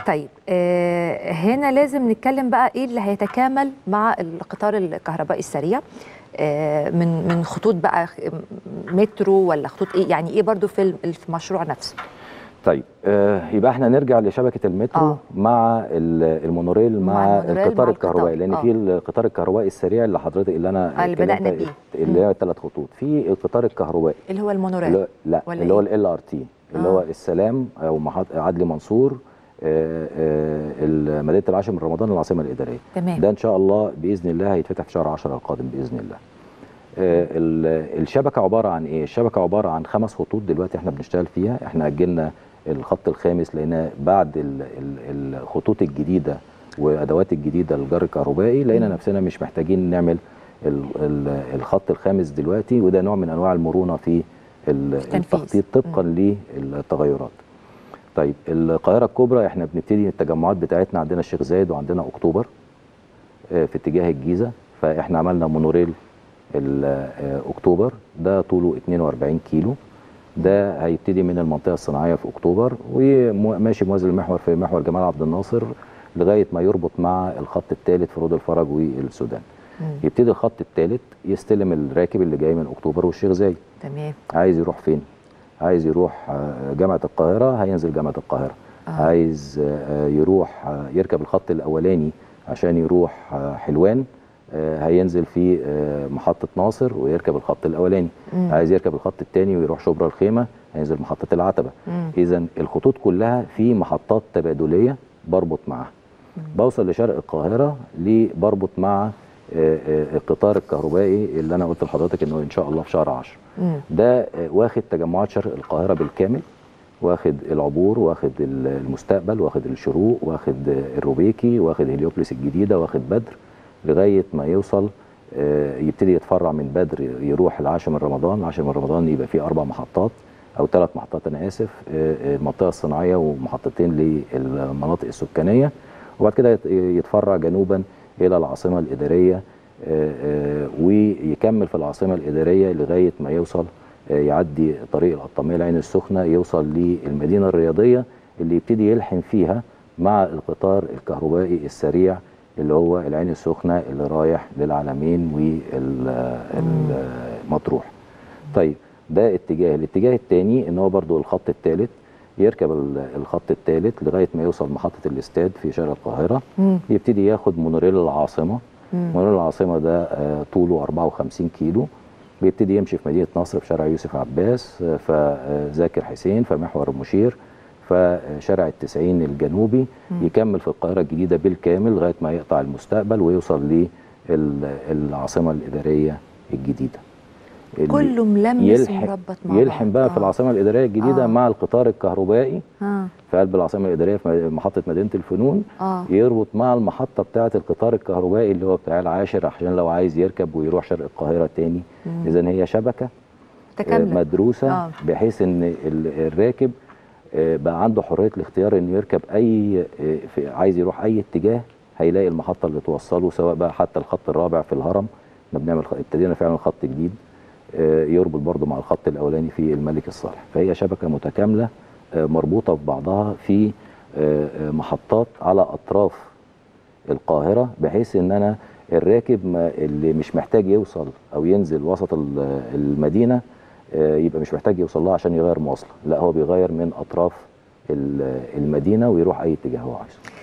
طيب آه هنا لازم نتكلم بقى ايه اللي هيتكامل مع القطار الكهربائي السريع آه من من خطوط بقى مترو ولا خطوط ايه يعني ايه برضو في المشروع نفسه طيب آه يبقى احنا نرجع لشبكه المترو آه. مع المونوريل مع, مع المونوريل القطار مع الكهربائي لان القطار. في القطار الكهربائي السريع اللي حضرتك اللي انا اللي بدأنا اتكلمت- بيه. اللي هي الثلاث خطوط في القطار الكهربائي اللي هو المونوريل اللي هو- لا ولا اللي هو إيه؟ ال ار تي اللي آه. هو السلام او محط عدلي منصور آه، آه، مدينه العاشر من رمضان العاصمه الاداريه تمام ده ان شاء الله باذن الله هيتفتح في شهر 10 القادم باذن الله آه، ال- الشبكه عباره عن ايه الشبكه عباره عن خمس خطوط دلوقتي احنا بنشتغل فيها احنا اجلنا الخط الخامس لان بعد ال- ال- الخطوط الجديده وادوات الجديده للجر الكهربائي لقينا مم. نفسنا مش محتاجين نعمل ال- ال- الخط الخامس دلوقتي وده نوع من انواع المرونه في ال- التنفيذ. التخطيط طبقا للتغيرات طيب القاهره الكبرى احنا بنبتدي التجمعات بتاعتنا عندنا الشيخ زايد وعندنا اكتوبر آه، في اتجاه الجيزه فاحنا عملنا مونوريل ال- آه، اكتوبر ده طوله 42 كيلو ده هيبتدي من المنطقه الصناعيه في اكتوبر وماشي موازي المحور في محور جمال عبد الناصر لغايه ما يربط مع الخط الثالث في رود الفرج والسودان مم. يبتدي الخط الثالث يستلم الراكب اللي جاي من اكتوبر والشيخ زايد تمام عايز يروح فين عايز يروح آه، جامعه القاهره هينزل جامعه القاهره آه. عايز آه، يروح آه، يركب الخط الاولاني عشان يروح آه، حلوان آه، هينزل في آه، محطه ناصر ويركب الخط الاولاني مم. عايز يركب الخط الثاني ويروح شبرا الخيمه هينزل محطه العتبه مم. اذا الخطوط كلها في محطات تبادليه بربط معاها مم. بوصل لشرق القاهره ليه بربط مع آه، آه، القطار الكهربائي اللي انا قلت لحضرتك انه ان شاء الله في شهر 10 مم. ده آه، واخد تجمعات شرق القاهره بالكامل واخد العبور واخد ال- المستقبل واخد الشروق واخد آه، الروبيكي واخد هليوبلس الجديده واخد بدر لغايه ما يوصل آه، يبتدي يتفرع من بدر يروح العاشر من رمضان العاشر من رمضان يبقى فيه اربع محطات او ثلاث محطات انا اسف آه، آه، المنطقه الصناعيه ومحطتين للمناطق السكانيه وبعد كده يت- يتفرع جنوبا الى العاصمه الاداريه آه، آه، ويكمل في العاصمه الاداريه لغايه ما يوصل آه، يعدي طريق القطاميه العين السخنه يوصل للمدينه الرياضيه اللي يبتدي يلحم فيها مع القطار الكهربائي السريع اللي هو العين السخنه اللي رايح للعلمين والمطروح. طيب ده اتجاه، الاتجاه الثاني ان هو برضو الخط الثالث يركب ال- الخط الثالث لغايه ما يوصل محطه الاستاد في شارع القاهره مم. يبتدي ياخد مونوريل العاصمه مم. مونوريل العاصمه ده آه، طوله 54 كيلو بيبتدي يمشي في مدينه نصر في شارع يوسف عباس آه، فذاكر حسين فمحور المشير فشارع التسعين الجنوبي مم. يكمل في القاهره الجديده بالكامل لغايه ما يقطع المستقبل ويوصل للعاصمه الاداريه الجديده اللي كله ملمس يلحم ومربط مع يلحم بعض. بقى في آه. العاصمه الاداريه الجديده آه. مع القطار الكهربائي اه في قلب العاصمه الاداريه في محطه مدينه الفنون اه يربط مع المحطة بتاعة القطار الكهربائي اللي هو بتاع العاشر عشان لو عايز يركب ويروح شرق القاهرة تاني مم. إذا هي شبكة آه، تكامله مدروسة آه. بحيث إن ال- الراكب آه، بقى عنده حرية الاختيار إنه يركب أي آه، في- عايز يروح أي اتجاه هيلاقي المحطة اللي توصله سواء بقى حتى الخط الرابع في الهرم احنا بنعمل خ- ابتدينا فعلا خط جديد آه، يربط برضه مع الخط الأولاني في الملك الصالح فهي شبكة متكاملة آه، مربوطة في بعضها في آه، آه، محطات على أطراف القاهرة بحيث ان انا الراكب ما اللي مش محتاج يوصل او ينزل وسط ال- المدينة آه، يبقى مش محتاج يوصل لها عشان يغير مواصلة لا هو بيغير من اطراف ال- المدينة ويروح اي اتجاه هو عايزه